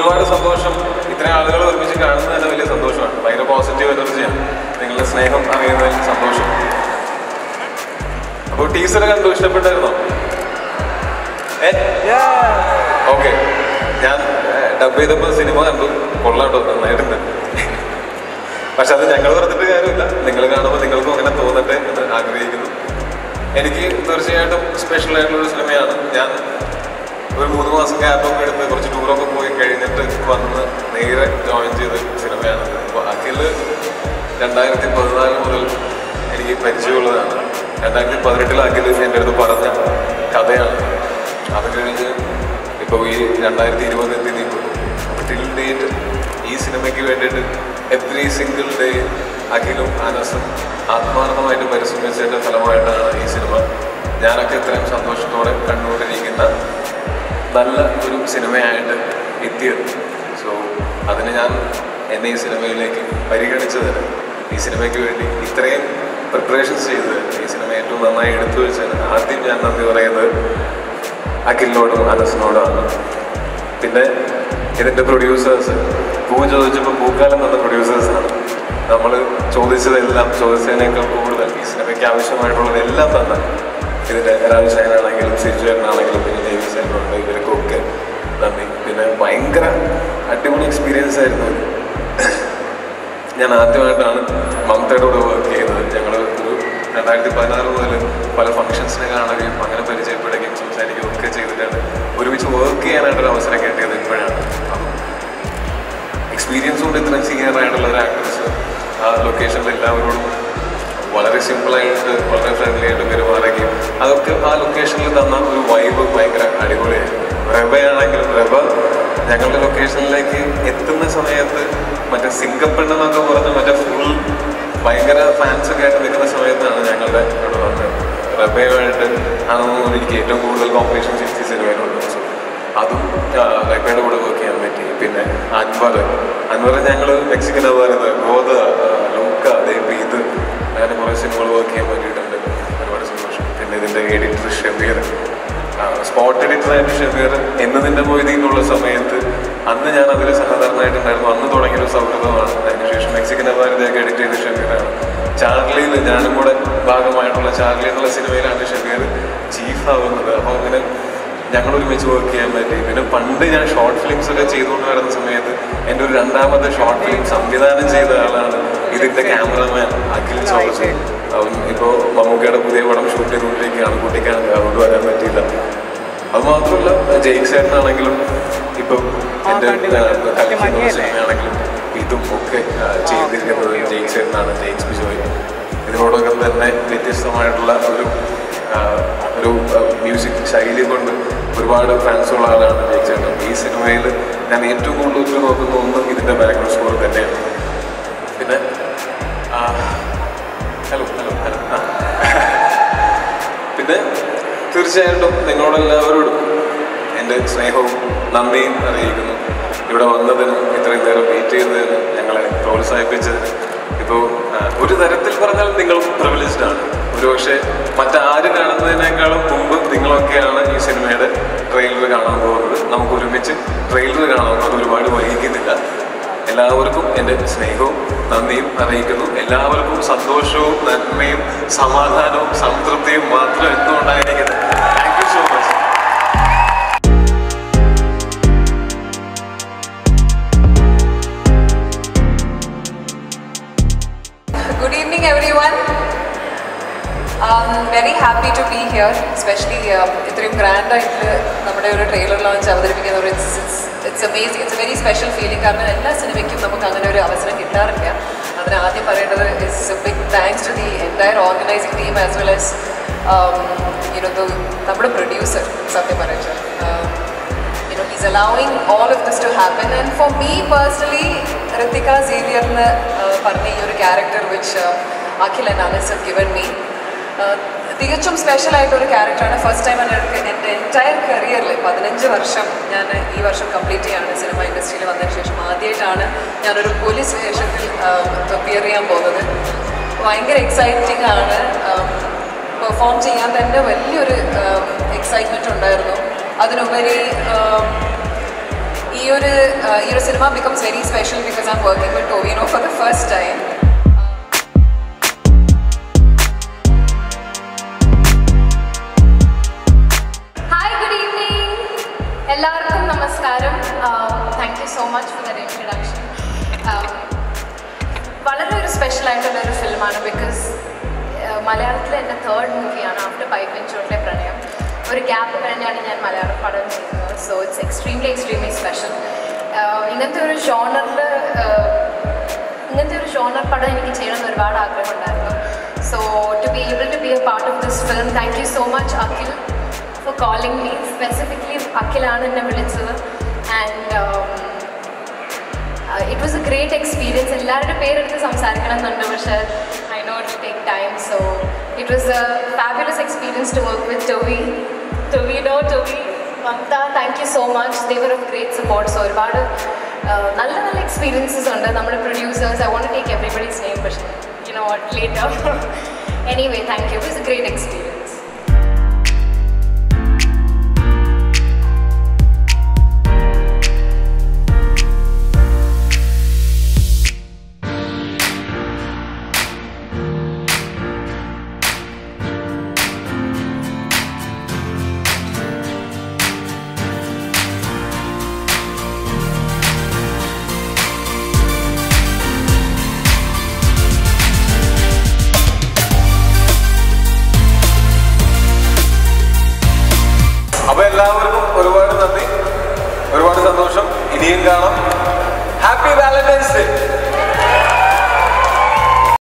ഒരുപാട് സന്തോഷം ഇത്രയും ആളുകൾ ഒരുമിച്ച് കാണുന്നത് തന്നെ വലിയ സന്തോഷമാണ് ഭയങ്കര പോസിറ്റീവ് എനർജിയാണ് നിങ്ങളുടെ സ്നേഹം അറിയുന്നതിൽ സന്തോഷം അപ്പോൾ ടീച്ചർ കണ്ടു ഇഷ്ടപ്പെട്ടായിരുന്നോ ഏ ഓക്കെ ഞാൻ ഡബ് ചെയ്തപ്പോൾ സിനിമ കണ്ടു കൊള്ളാട്ടോ നന്നായിട്ടുണ്ട് പക്ഷെ അത് ഞങ്ങൾ പറഞ്ഞിട്ട് കാര്യമില്ല നിങ്ങൾ കാണുമ്പോൾ നിങ്ങൾക്കും അങ്ങനെ തോന്നട്ടെ എന്ന് ആഗ്രഹിക്കുന്നു എനിക്ക് തീർച്ചയായിട്ടും സ്പെഷ്യൽ ആയിട്ടുള്ള ഒരു സിനിമയാണ് ഞാൻ ഒരു മൂന്ന് മാസം ഗ്യാപ്പൊക്കെ എടുത്ത് കുറച്ച് ടൂറൊക്കെ പോയി കഴിഞ്ഞിട്ട് വന്ന് നേരെ ജോയിൻ ചെയ്ത സിനിമയാണ് അപ്പോൾ അഖില് രണ്ടായിരത്തി പതിനാല് മുതൽ എനിക്ക് പരിചയമുള്ളതാണ് രണ്ടായിരത്തി പതിനെട്ടിൽ അഖിൽ എൻ്റെ അടുത്ത് പറഞ്ഞ കഥയാണ് അത് കഴിഞ്ഞ് ഇപ്പോൾ ഈ രണ്ടായിരത്തി ഇരുപത് എത്തി നിൽക്കുന്നു ടിൽ ഡേറ്റ് ഈ സിനിമയ്ക്ക് വേണ്ടിയിട്ട് എവറി സിംഗിൾ ഡേ അഖിലും അനസും ആത്മാർത്ഥമായിട്ട് പരിശ്രമിച്ചതിൻ്റെ ഫലമായിട്ടാണ് ഈ സിനിമ ഞാനൊക്കെ ഇത്രയും സന്തോഷത്തോടെ കണ്ടുകൊണ്ടിരിക്കുന്ന നല്ല ഒരു സിനിമയായിട്ട് എത്തിയത് സോ അതിന് ഞാൻ എന്നെ ഈ സിനിമയിലേക്ക് പരിഗണിച്ചതിന് ഈ സിനിമയ്ക്ക് വേണ്ടി ഇത്രയും പ്രിപ്പറേഷൻസ് ചെയ്തത് ഈ സിനിമ ഏറ്റവും നന്നായി എടുത്തു വെച്ചതിന് ആദ്യം ഞാൻ നന്ദി പറയുന്നത് അഖിലിനോടും അനസിനോടാണ് പിന്നെ ഇതിൻ്റെ പ്രൊഡ്യൂസേഴ്സ് പൂ ചോദിച്ചപ്പോൾ പൂക്കാലം തന്ന പ്രൊഡ്യൂസേഴ്സാണ് നമ്മൾ ചോദിച്ചതെല്ലാം ചോദിച്ചതിനേക്കാൾ കൂടുതൽ ഈ സിനിമയ്ക്ക് ആവശ്യമായിട്ടുള്ളതെല്ലാം തന്നെ ഇതിൻ്റെ രാജശേഖരനാണെങ്കിലും സിജുചേട്ടനാണെങ്കിലും പിന്നെ ദേവി സേനുണ്ട് ഇവർക്കൊക്കെ നന്ദി പിന്നെ ഭയങ്കര അടിപൊളി എക്സ്പീരിയൻസ് ആയിരുന്നു ഇത്. ഞാൻ ആദ്യമായിട്ടാണ് മമതയുടെ കൂടെ വർക്ക് ചെയ്യുന്നത് ഞങ്ങൾ ഒരു രണ്ടായിരത്തി പതിനാറ് മുതൽ പല ഫംഗ്ഷൻസിനെ കാണുകയും അങ്ങനെ പരിചയപ്പെടുകയും സംസാരിക്കുകയും ഒക്കെ ചെയ്തിട്ടാണ് ഒരുമിച്ച് വർക്ക് ചെയ്യാനായിട്ടൊരു അവസരം കിട്ടിയത് ഇപ്പോഴാണ് അപ്പം എക്സ്പീരിയൻസ് കൊണ്ട് ഇത്രയും സീനിയർ ആയിട്ടുള്ള ഒരു ആക്ട്രസ് ആ ലൊക്കേഷനിൽ എല്ലാവരോടും വളരെ സിമ്പിളായിട്ട് വളരെ ഫ്രണ്ട്ലി ആയിട്ട് പെരുമാറുകയും അതൊക്കെ ആ ലൊക്കേഷനിൽ തന്ന ഒരു വൈബ് ഭയങ്കര അടിപൊളിയായിരുന്നു റബയാണെങ്കിലും റബ ഞങ്ങളുടെ ലൊക്കേഷനിലേക്ക് എത്തുന്ന സമയത്ത് മറ്റേ സിംഗപ്പെണ്ണെന്നൊക്കെ പറഞ്ഞ് മറ്റേ ഫുൾ ഭയങ്കര ഫാൻസ് ഒക്കെ ആയിട്ട് നിൽക്കുന്ന സമയത്താണ് ഞങ്ങളുടെ ഇവിടെ വന്നത് റബയുമായിട്ട് ആണെന്ന് എനിക്ക് ഏറ്റവും കൂടുതൽ കോമ്പറ്റീഷൻ ഈ സിനിമയിലുണ്ട് സോ അതും റബയുടെ കൂടെ വർക്ക് ചെയ്യാൻ പറ്റി പിന്നെ അൻവർ അൻവർ ഞങ്ങൾ മെക്സിക്കൻ പറയുന്നത് ഗോത ലൂക്ക ദേവീത് അങ്ങനെ കുറേ സിനിമകൾ വർക്ക് ചെയ്യാൻ പറ്റിയിട്ടുണ്ട് ഒരുപാട് സന്തോഷം പിന്നെ ഇതിൻ്റെ എഡിറ്റർ ഷബീർ സ്പോട്ട് എഡിറ്ററായിട്ട് ഷബീർ എന്നതിൻ്റെ മൊയ്തീനുള്ള സമയത്ത് അന്ന് ഞാൻ അതിൽ സഹകരണമായിട്ടുണ്ടായിരുന്നു അന്ന് തുടങ്ങിയൊരു സൗഹൃദമാണ് അതിനുശേഷം മെക്സിക്കൻ അവാരിതയൊക്കെ എഡിറ്റ് ചെയ്ത ഷബീറാണ് ചാർലിയിൽ ഞാനും കൂടെ ഭാഗമായിട്ടുള്ള ചാർലി എന്നുള്ള സിനിമയിലാണ് ഷബീർ ചീഫ് ആവുന്നത് അപ്പോൾ അങ്ങനെ ഞങ്ങൾ ഒരുമിച്ച് വർക്ക് ചെയ്യാൻ പറ്റി പിന്നെ പണ്ട് ഞാൻ ഷോർട്ട് ഫിലിംസ് ഒക്കെ ചെയ്തുകൊണ്ട് വരുന്ന സമയത്ത് എൻ്റെ ഒരു രണ്ടാമത്തെ ഷോർട്ട് ഫിലിം സംവിധാനം ചെയ്ത ആളാണ് ഇതിൻ്റെ ക്യാമറമാൻ അഖിൽ ജോർജ് അവൻ ഇപ്പോൾ മമ്മൂക്കയുടെ പുതിയ പടം ഷൂട്ട് ചെയ്തുകൊണ്ടിരിക്കുകയാണ് കുട്ടിക്കാണ് അതുകൊണ്ട് വരാൻ പറ്റിയില്ല അത് മാത്രമല്ല ജെയ്ക് ചേട്ടനാണെങ്കിലും ഇപ്പം എൻ്റെ കളിക്കുന്ന സിനിമയാണെങ്കിലും ഇതും ഒക്കെ ആ, ചെയ്തിരിക്കുന്നത് ജെയ്ക് ചേട്ടനാണ് ജെയ്ക്സ് ബിജോയ് ഇതിനോടൊപ്പം തന്നെ വ്യത്യസ്തമായിട്ടുള്ള ഒരു ആ, ഒരു മ്യൂസിക് ശൈലി കൊണ്ട് ഒരുപാട് ഫാൻസുള്ള ആളാണ് ജെയ്ക് ചേട്ടൻ ഈ സിനിമയിൽ ഞാൻ ഏറ്റവും കൂടുതൽ ഉറ്റു നോക്കുന്ന ഒന്നും ഇതിൻ്റെ ബാക്ക്ഗ്രൗണ്ട് സ്കോർ തന്നെയാണ് പിന്നെ ആ, ഹലോ ഹലോ ഹലോ ആ പിന്നെ തീർച്ചയായിട്ടും നിങ്ങളോടെല്ലാവരോടും എൻ്റെ സ്നേഹവും നന്ദിയും അറിയിക്കുന്നു ഇവിടെ വന്നതിനും ഇത്രയും നേരം വെയിറ്റ് ചെയ്തതിനും ഞങ്ങളെ പ്രോത്സാഹിപ്പിച്ചതിന് ഇപ്പോൾ ഒരു തരത്തിൽ പറഞ്ഞാൽ നിങ്ങൾ പ്രിവിലേജ്ഡ് ആണ് ഒരുപക്ഷെ മറ്റാര് കാണുന്നതിനേക്കാളും മുമ്പ് നിങ്ങളൊക്കെയാണ് ഈ സിനിമയുടെ ട്രെയിലർ കാണാൻ പോകുന്നത് നമുക്ക് ഒരുമിച്ച് ട്രെയിലർ കാണാം അത് ഒരുപാട് വൈകിക്കുന്നില്ല എല്ലാവർക്കും എൻ്റെ സ്നേഹവും നന്ദിയും അറിയിക്കുന്നു എല്ലാവർക്കും സന്തോഷവും നന്മയും സമാധാനവും സംതൃപ്തിയും മാത്രം എന്നും ഉണ്ടായിരിക്കുന്നത് thank you so much Good evening, everyone. Um, very happy to be here, especially uh, ഇത്രയും ഗ്രാൻഡ് ആയിട്ട് നമ്മുടെ ഒരു ട്രെയിലർ ലോഞ്ച് അവതരിപ്പിക്കുന്ന ഒരു it's it's amazing it's very special feeling കാരണം എല്ലാ സിനിമയ്ക്കും നമുക്ക് അങ്ങനെ ഒരു അവസരം കിട്ടാറില്ല അതിന് ആദ്യം പറയേണ്ടത് it's big thanks to the entire organising team as well as you know നമ്മുടെ പ്രൊഡ്യൂസർ സത്യം പറഞ്ഞാൽ you know, he's allowing all of this to happen. And for me personally, Ritika Xavier എന്ന് പറഞ്ഞ ഈ ഒരു character which Akhil and Anas have given me uh, തികച്ചും special ആയിട്ടൊരു ക്യാരക്ടറാണ് ഫസ്റ്റ് ടൈം എനിക്ക് എൻ്റെ എൻറ്റയർ കരിയറിൽ പതിനഞ്ച് വർഷം ഞാൻ ഈ വർഷം കംപ്ലീറ്റ് ചെയ്യാണ് സിനിമ ഇൻഡസ്ട്രിയിൽ വന്നതിന് ശേഷം ആദ്യമായിട്ടാണ് ഞാനൊരു പോലീസ് വേഷത്തിൽ അപ്പിയർ ചെയ്യാൻ പോകുന്നത് ഭയങ്കര എക്സൈറ്റിംഗ് ആണ് പെർഫോം ചെയ്യാൻ തന്നെ വലിയൊരു എക്സൈറ്റ്മെൻറ്റ് ഉണ്ടായിരുന്നു അതിനുപരി ആം, ഈ ഈ ഒരു uh, ഈ ഒരു സിനിമ becomes very special because I'm working with Tovino for the first time hi good evening എല്ലാവർക്കും നമസ്കാരം thank you so much for the introduction വളരെ ഒരു സ്പെഷ്യൽ ആയിട്ടുള്ള ഒരു ഫിലിമാണ് ബിക്കോസ് മലയാളത്തിലെ എൻ്റെ തേർഡ് മൂവിയാണ് ആഫ്റ്റർ പൈപ്പ് ചോട്ടിലെ പ്രണയം ഒരു ഗ്യാപ്പ് കഴിഞ്ഞാണ് ഞാൻ മലയാളം പടം ചെയ്യുന്നത് so it's extremely extremely special ഇങ്ങനത്തെ ഒരു ജോണറിൽ ഇങ്ങനത്തെ ഒരു ജോണർ പടം എനിക്ക് ചെയ്യണമെന്ന് ഒരുപാട് ആഗ്രഹമുണ്ടായിരുന്നു so to be able to be a part of this film thank you so much Akhil for calling me specifically അഖിലാണ് എന്നെ വിളിച്ചത് and it was a great experience എല്ലാവരുടെ പേരെടുത്ത് സംസാരിക്കണം എന്നുണ്ട് പക്ഷേ I know to take time so it was a fabulous experience to work with Tovi Tovi ഡോ Tovi Mamta thank you so much they were of great support so ഒരുപാട് uh, നല്ല നല്ല എക്സ്പീരിയൻസസ് ഉണ്ട് നമ്മുടെ producers I won't take everybody's name പക്ഷേ you know what later anyway thank you it's a great experience അപ്പൊ എല്ലാവർക്കും ഒരുപാട് നന്ദി ഒരുപാട് സന്തോഷം ഇനിയും കാണാം ഹാപ്പി വാലന്റൈൻസ് ഡേ